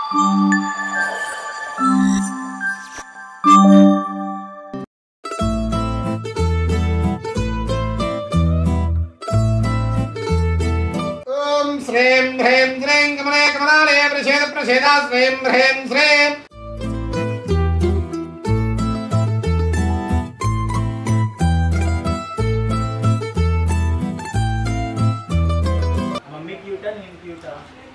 ఓం శ్రీం హ్రీం శ్రీం కమలే కమలాలయ ప్రసేద ప్రసేదా శ్రీం హ్రీం శ్రీం మమ్మీ క్యూటా నేను క్యూటా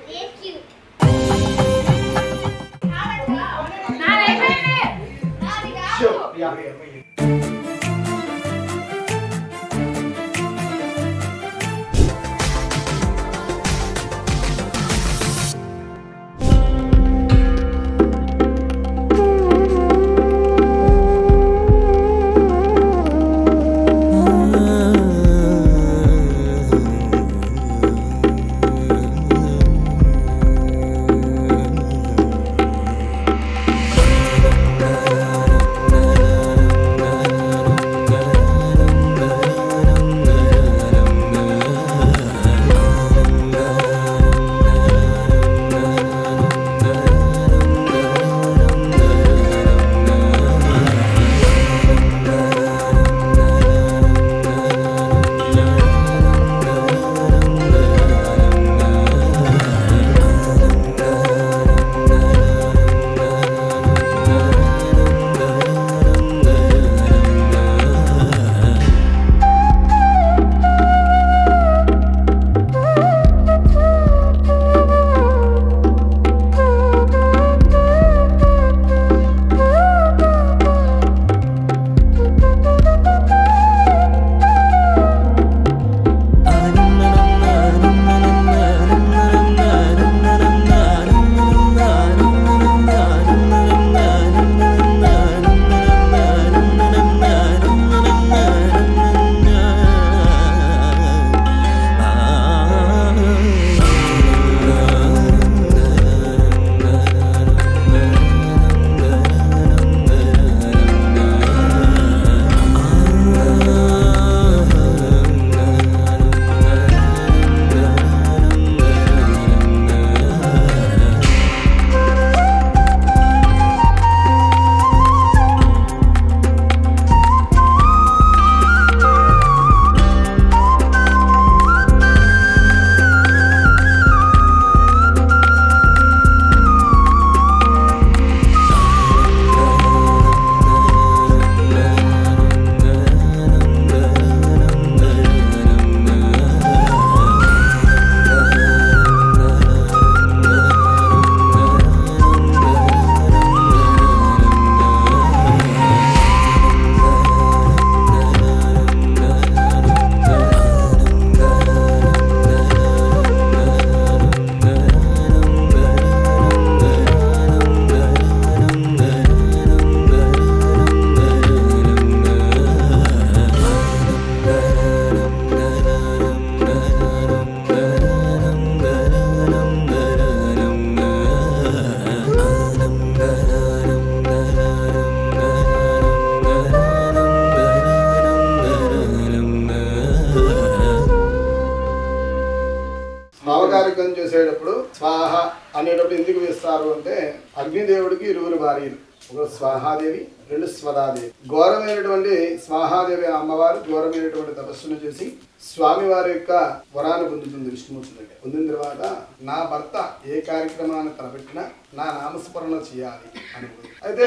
స్నావకారికం చేసేటప్పుడు స్వాహ అనేటప్పుడు ఎందుకు వేస్తారు అంటే అగ్నిదేవుడికి ఇరువురు భార్యలు ఒక స్వాహాదేవి రెండు స్వదాదేవి ఘోరమైనటువంటి స్వాహాదేవి అమ్మవారు ఘోరమైనటువంటి తపస్సును చేసి స్వామివారి యొక్క వరాన్ని పొందుతుంది విష్ణుమూర్తి దగ్గర పొందిన తర్వాత నా భర్త ఏ కార్యక్రమాన్ని తలపెట్టినా నా నామస్మరణ చేయాలి అనుకుంది అయితే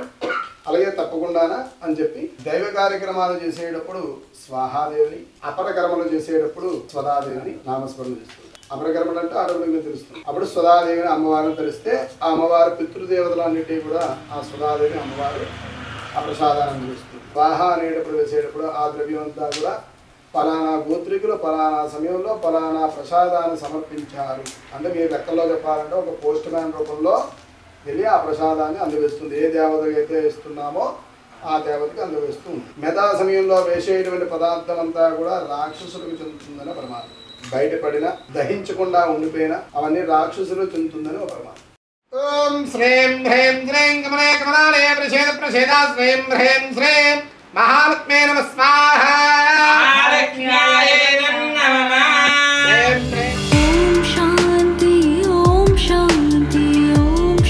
అలాగే తప్పకుండానా అని చెప్పి దైవ కార్యక్రమాలు చేసేటప్పుడు స్వాహాదేవిని అపర కర్మలు చేసేటప్పుడు స్వదాదేవిని నామస్మరణ చేస్తుంది అపరకర్మలు అంటే ఆరోగ్యంగా తెలుస్తుంది అప్పుడు స్వదాదేవిని అమ్మవారిని తెలిస్తే ఆ అమ్మవారి పితృదేవతలు అన్నిటి కూడా ఆ స్వదాదేవి అమ్మవారు ఆ ప్రసాదాన్ని అందిస్తుంది స్వాహ అనేటప్పుడు వేసేటప్పుడు ఆ ద్రవ్యం అంతా కూడా ఫలానా గోత్రికులు ఫలానా సమయంలో ఫలానా ప్రసాదాన్ని సమర్పించారు అంటే మీరు లెక్కల్లో చెప్పాలంటే ఒక పోస్ట్ మ్యాన్ రూపంలో వెళ్ళి ఆ ప్రసాదాన్ని అందవేస్తుంది ఏ దేవతకి అయితే ఇస్తున్నామో ఆ దేవతకి అందవేస్తుంది మెదా సమయంలో వేసేటువంటి పదార్థం అంతా కూడా రాక్షసులకు చెందుతుందని పరమాత్మ బయటపడిన దహించకుండా ఉండిపోయిన అవన్నీ రాక్షసులు చెందుతుందని ఒక పరమాత్మ ఓం శ్రీం హ్రీం శ్రీం కమలే కమలాలయ ప్రసేద ప్రసేదా శ్రీం హ్రీం శ్రీం మహాలక్ష్మే నమ స్వాహ మహాలక్ష్మ్యాయ నమః శ్రీం హ్రీం ॐ शान्ति ॐ शान्ति ॐ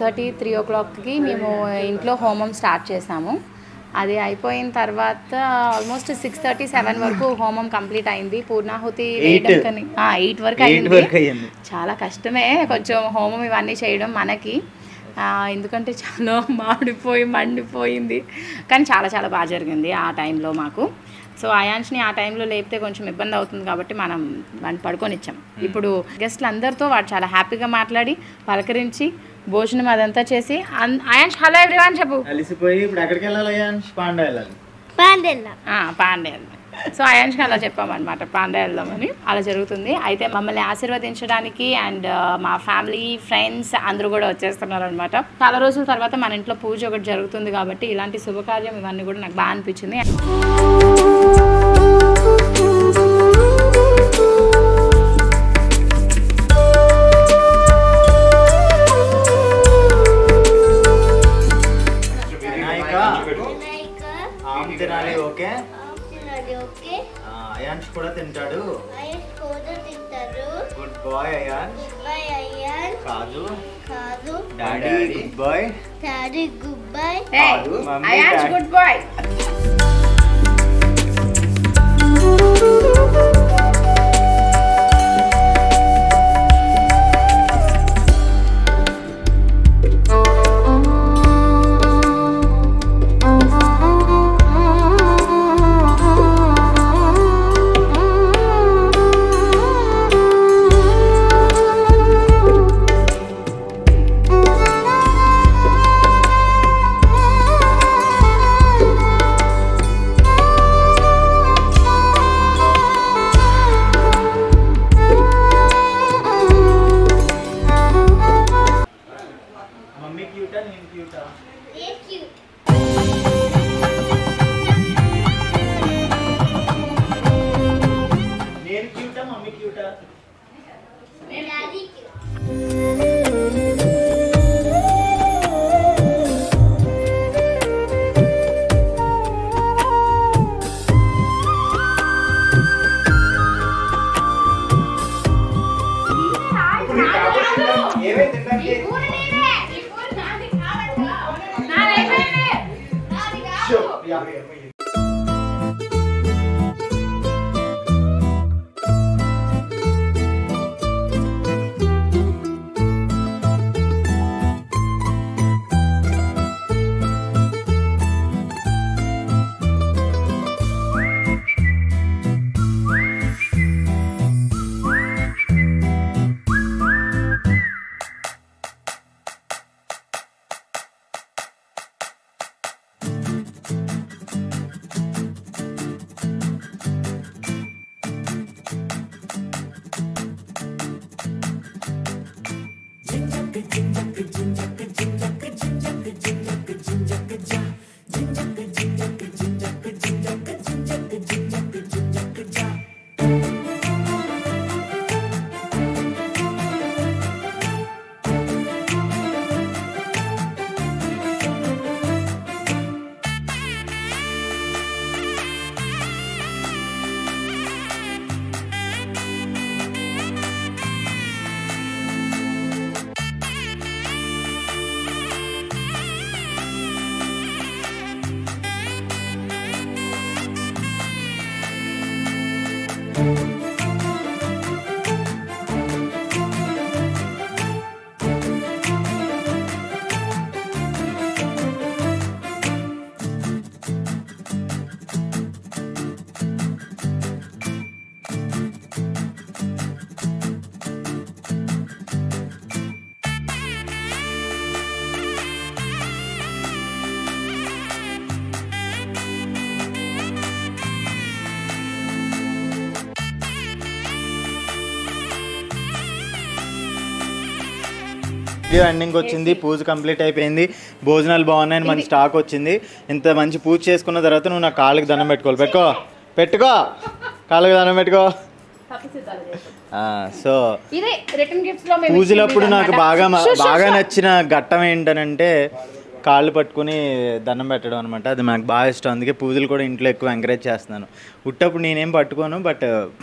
థర్టీ త్రీ ఓ క్లాక్కి మేము ఇంట్లో హోమం స్టార్ట్ చేసాము అది అయిపోయిన తర్వాత ఆల్మోస్ట్ సిక్స్ థర్టీ సెవెన్ వరకు హోమం కంప్లీట్ అయింది పూర్ణాహుతి Eight. ఎయిట్ వరకు ఎయిట్ వరకు అయింది అయ్యింది చాలా కష్టమే కొంచెం హోమం ఇవన్నీ చేయడం మనకి ఆ, ఎందుకంటే చాలా మాడిపోయి మండిపోయింది కానీ చాలా చాలా బాగా జరిగింది ఆ టైంలో మాకు సో అయాన్స్ని ఆ టైంలో లేపితే కొంచెం ఇబ్బంది అవుతుంది కాబట్టి మనం వాడిని పడుకొనిచ్చాం ఇప్పుడు గెస్ట్లు అందరితో వాడు చాలా హ్యాపీగా మాట్లాడి పలకరించి భోజనం అదంతా చేసి అన్- అయాన్ష్ హలో ఎవ్రీవన్ చెప్పు అలిసిపోయి ఇప్పుడు ఎక్కడికి వెళ్ళాలి అయ్యా పాండా వెళ్ళాలి ఆ, పాండే వెళ్దాం సో అయాన్ష్కి అలా చెప్పామన్నమాట పాండే వెళ్దామని అలా జరుగుతుంది అయితే మమ్మల్ని ఆశీర్వదించడానికి అండ్ మా ఫ్యామిలీ ఫ్రెండ్స్ అందరూ కూడా వచ్చేస్తున్నారు అనమాట చాలా రోజుల తర్వాత మన ఇంట్లో పూజ ఒకటి జరుగుతుంది కాబట్టి ఇలాంటి శుభకార్యం ఇవన్నీ కూడా నాకు బాగా అనిపించింది వినాయక ఆమె తినాలి ఓకే ఓకే ఆ, అయాన్ష్ కూడా తింటాడు ఐస్ కూడా తింటారు good boy Ayansh bye Ayaan కాదు కాదు daddy good boy daddy good bye కాదు, mummy Ayansh daddy. Good boy mummy క్యూటా నేను క్యూటా థ్యాంక్ యూ నేను క్యూటా మమ్మీ క్యూటా డాడీ క్యూ ఏమైంది తినడానికి షో, యా. వీడియో ఎండింగ్ వచ్చింది పూజ కంప్లీట్ అయిపోయింది భోజనాలు బాగున్నాయని మన స్టాక్ వచ్చింది ఇంత మంచి పూజ చేసుకున్న తర్వాత నువ్వు నా కాళ్ళకి దండం పెట్టుకోవాలి పెట్టుకో పెట్టుకో కాళ్ళకి దండం పెట్టుకో సో ఇదే రిటర్న్ గిఫ్ట్స్ లో మేము పూజలప్పుడు ఇచ్చింది నాకు అన్నమాట. బాగా షూ, షూ, బాగా షూ. నచ్చిన ఘట్టం ఏంటనంటే కాళ్ళు పట్టుకుని దండం పెట్టడం అనమాట అది నాకు బాగా ఇష్టం అందుకే పూజలు కూడా ఇంట్లో ఎక్కువ ఎంకరేజ్ చేస్తున్నాను ఉట్టప్పుడు నేనేం పట్టుకోను బట్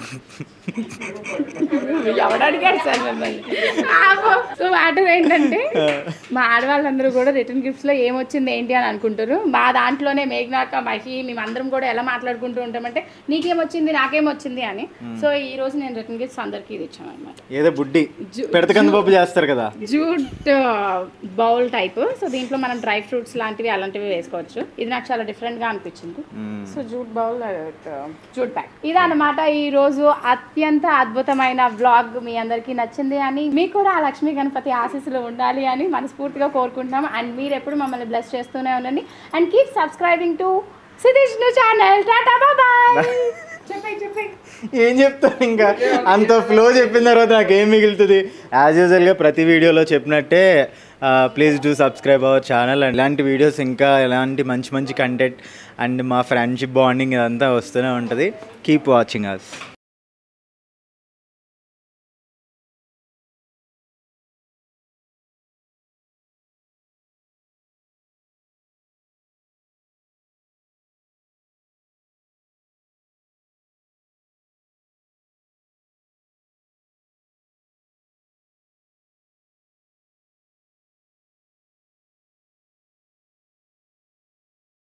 ఎవడు అడిగాడు సార్ మిమ్మల్ని సో మ్యాటర్ ఏంటంటే మా ఆడవాళ్ళందరూ కూడా రిటర్న్ గిఫ్ట్స్ లో ఏమొచ్చింది ఏంటి అని అనుకుంటారు మా దాంట్లోనే మేఘనాక మహి మేమందరం కూడా ఎలా మాట్లాడుకుంటూ ఉంటామంటే నీకేమొచ్చింది నాకేమొచ్చింది అని సో ఈ రోజు నేను రిటర్న్ గిఫ్ట్స్ అందరికీ ఇది ఇచ్చాను అనమాట ఏదో బుడ్డి పెడత కందిపప్పు చేస్తారు కదా జూట్ బౌల్ టైప్ సో దీంట్లో మనం డ్రై ఫ్రూట్స్ లాంటివి అలాంటివి వేసుకోవచ్చు ఇది నాకు చాలా డిఫరెంట్ గా అనిపించింది so jute bowl jute pack ఇదన్నమాట ఈ రోజు అత్యంత అద్భుతమైన వ్లాగ్ మీ అందరికీ నచ్చింది అని మీకు కూడా ఆ లక్ష్మీ గణపతి ఆశీస్సులు ఉండాలి అని మనస్ఫూర్తిగా కోరుకుంటున్నాం అండ్ మీరు ఎప్పుడు మమ్మల్ని బ్లెస్ చేస్తూనే ఉండండి and keep subscribing to Sirish new channel tata bye చెప్పండి చెప్పండి ఏం చెప్తాను ఇంకా అంత ఫ్లో చెప్పిన తర్వాత నాకు ఏం మిగులుతుంది యాజ్ యూజువల్గా ప్రతి వీడియోలో చెప్పినట్టే please do subscribe our channel ఇలాంటి వీడియోస్ ఇంకా ఎలాంటి మంచి మంచి కంటెంట్ అండ్ మా ఫ్రెండ్షిప్ బాండింగ్ ఇదంతా వస్తూనే ఉంటుంది కీప్ వాచింగ్ అస్